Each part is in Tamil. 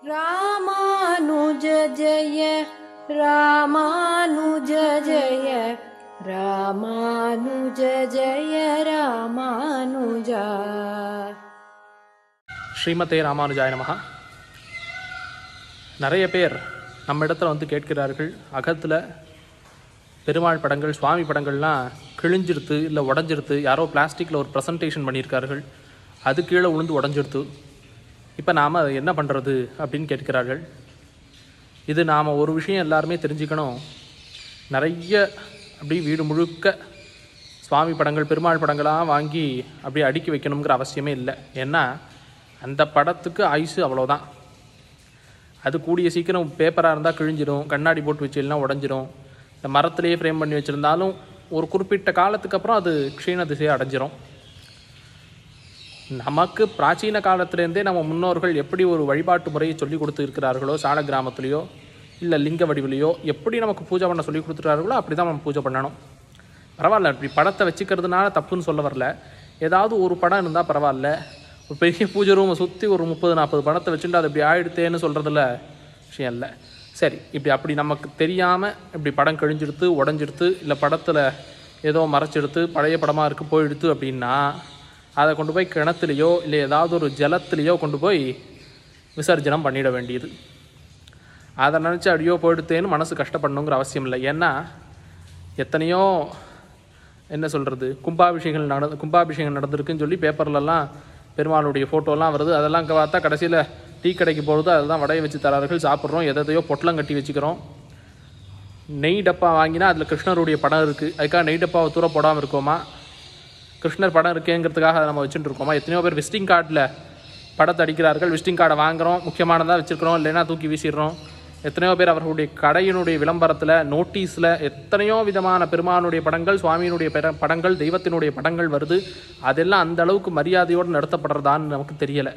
ராமானுஜ ஜெய ராமானுஜ ஜெய ராமானுஜ ஜெய ராமானுஜா ஸ்ரீமதே ராமானுஜாய நமகா நிறைய பேர் நம்ம இடத்துல வந்து கேட்கிறார்கள் அகத்தில் பெருமாள் படங்கள் சுவாமி படங்கள்லாம் கிழிஞ்சிருத்து இல்லை உடஞ்சிருத்து யாரோ பிளாஸ்டிக்கில் ஒரு ப்ரெசன்டேஷன் பண்ணியிருக்கார்கள் அது கீழே விழுந்து உடஞ்சிருத்து இப்போ நாம் அதை என்ன பண்ணுறது அப்படின்னு கேட்கிறார்கள் இது நாம் ஒரு விஷயம் எல்லாருமே தெரிஞ்சுக்கணும் நிறைய அப்படி வீடு முழுக்க சுவாமி படங்கள் பெருமாள் படங்களாக வாங்கி அப்படியே அடுக்கி வைக்கணுங்கிற அவசியமே இல்லை ஏன்னா அந்த படத்துக்கு ஆயுசு அவ்வளோதான் அது கூடிய சீக்கிரம் பேப்பராக இருந்தால் கிழிஞ்சிரும் கண்ணாடி போட்டு வச்சிருந்தா உடஞ்சிரும் இந்த மரத்திலேயே ஃப்ரேம் பண்ணி வச்சுருந்தாலும் ஒரு குறிப்பிட்ட காலத்துக்கு அப்புறம் அது க்ஷீண திசையை அடைஞ்சிரும் நமக்கு பிராச்சீன காலத்திலேருந்தே நம்ம முன்னோர்கள் எப்படி ஒரு வழிபாட்டு முறையை சொல்லி கொடுத்து இருக்கிறார்களோ சால கிராமத்துலேயோ இல்லை லிங்க வடிவிலையோ எப்படி நமக்கு பூஜை பண்ண சொல்லி கொடுத்துட்டார்களோ அப்படி தான் நம்ம பூஜை பண்ணணும் பரவாயில்ல இப்படி படத்தை வச்சுக்கிறதுனால தப்புன்னு சொல்ல வரல ஏதாவது ஒரு படம் இருந்தால் பரவாயில்ல ஒரு பெரிய பூஜை ரூமை சுற்றி ஒரு முப்பது நாற்பது படத்தை வச்சுட்டு அது இப்படி ஆயிடுத்தேன்னு சொல்கிறதுல விஷயம் இல்லை சரி இப்படி அப்படி நமக்கு தெரியாமல் இப்படி படம் கழிஞ்செடுத்து உடஞ்செடுத்து இல்லை படத்தில் ஏதோ மறைச்செடுத்து பழைய படமாக இருக்குது போயிடுத்து அப்படின்னா அதை கொண்டு போய் கிணத்துலையோ இல்லை ஏதாவது ஒரு ஜலத்துலேயோ கொண்டு போய் விசர்ஜனம் பண்ணிட வேண்டியது அதை நினச்சி அடியோ போயிடுத்தேன்னு மனசு கஷ்டப்படணுங்கிற அவசியம் இல்லை ஏன்னா எத்தனையோ என்ன சொல்கிறது கும்பாபிஷேகங்கள் நட கும்பாபிஷேகம் நடந்திருக்குன்னு சொல்லி பேப்பர்லலாம் பெருமாளுடைய ஃபோட்டோலாம் வருது அதெல்லாம் இங்கே பார்த்தா கடைசியில் டீ கடைக்கு போகிறது அதெல்லாம் வடைய வச்சு தரார்கள் சாப்பிட்றோம் எதையோ பொட்டலம் கட்டி வச்சுக்கிறோம் நெய் டப்பா வாங்கினா அதில் கிருஷ்ணருடைய படம் இருக்குது அதுக்காக நெய் டப்பாவை தூர போடாமல் இருக்கோமா கிருஷ்ணர் படம் இருக்கேங்கிறதுக்காக அதை நம்ம வச்சுட்டு இருக்கோமா எத்தனையோ பேர் விசிட்டிங் கார்டில் படத்தை அடிக்கிறார்கள் விசிட்டிங் கார்டை வாங்குகிறோம் முக்கியமானதாக வச்சுருக்கிறோம் இல்லைன்னா தூக்கி வீசிடுறோம் எத்தனையோ பேர் அவர்களுடைய கடையினுடைய விளம்பரத்தில் நோட்டீஸில் எத்தனையோ விதமான பெருமானுடைய படங்கள் சுவாமியினுடைய பெற படங்கள் தெய்வத்தினுடைய படங்கள் வருது அதெல்லாம் அந்த அளவுக்கு மரியாதையோடு நடத்தப்படுறதான்னு நமக்கு தெரியலை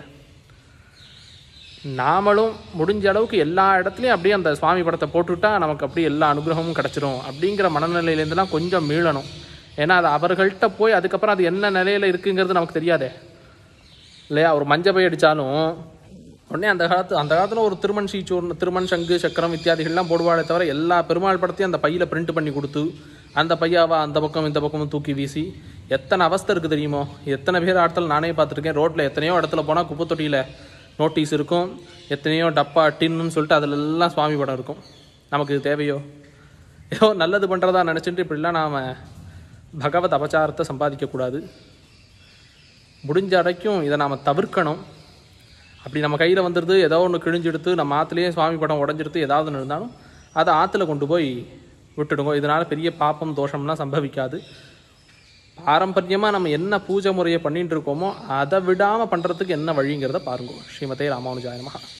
நாமளும் முடிஞ்ச அளவுக்கு எல்லா இடத்துலையும் அப்படியே அந்த சுவாமி படத்தை போட்டுவிட்டா நமக்கு அப்படியே எல்லா அனுகிரகமும் கிடச்சிரும் அப்படிங்கிற மனநிலையிலேருந்துலாம் கொஞ்சம் மீளணும் ஏன்னா அது அவர்கள்ட்ட போய் அதுக்கப்புறம் அது என்ன நிலையில் இருக்குங்கிறது நமக்கு தெரியாதே இல்லையா ஒரு மஞ்சள் பை அடித்தாலும் உடனே அந்த காலத்து அந்த காலத்தில் ஒரு திருமண் சீச்சூர் திருமண் சங்கு சக்கரம் இத்தியாதிகள்லாம் போடுவாளே தவிர எல்லா பெருமாள் படத்தையும் அந்த பையில் பிரிண்ட் பண்ணி கொடுத்து அந்த பையாவை அந்த பக்கம் இந்த பக்கமும் தூக்கி வீசி எத்தனை அவஸ்தை இருக்குது தெரியுமோ எத்தனை பேர் ஆட்கள் நானே பார்த்துருக்கேன் ரோட்டில் எத்தனையோ இடத்துல போனால் குப்பை தொட்டியில் நோட்டீஸ் இருக்கும் எத்தனையோ டப்பா டின்னு சொல்லிட்டு அதில் எல்லாம் சுவாமி படம் இருக்கும் நமக்கு இது தேவையோ ஏதோ நல்லது பண்ணுறதா நினச்சிட்டு இப்படிலாம் நாம் பகவத் அபச்சாரத்தை சம்பாதிக்கக்கூடாது முடிஞ்ச வரைக்கும் இதை நாம் தவிர்க்கணும் அப்படி நம்ம கையில் வந்துடுது ஏதோ ஒன்று கிழிஞ்செடுத்து நம்ம ஆற்றுலேயே சுவாமி படம் உடஞ்செடுத்து ஏதாவது ஒன்று இருந்தாலும் அதை ஆற்றுல கொண்டு போய் விட்டுடுங்க இதனால் பெரிய பாப்பம் தோஷம்லாம் சம்பவிக்காது பாரம்பரியமாக நம்ம என்ன பூஜை முறையை பண்ணிட்டு இருக்கோமோ அதை விடாமல் பண்ணுறதுக்கு என்ன வழிங்கிறத பாருங்க ஸ்ரீமதே ராமானுஜாய நமஹா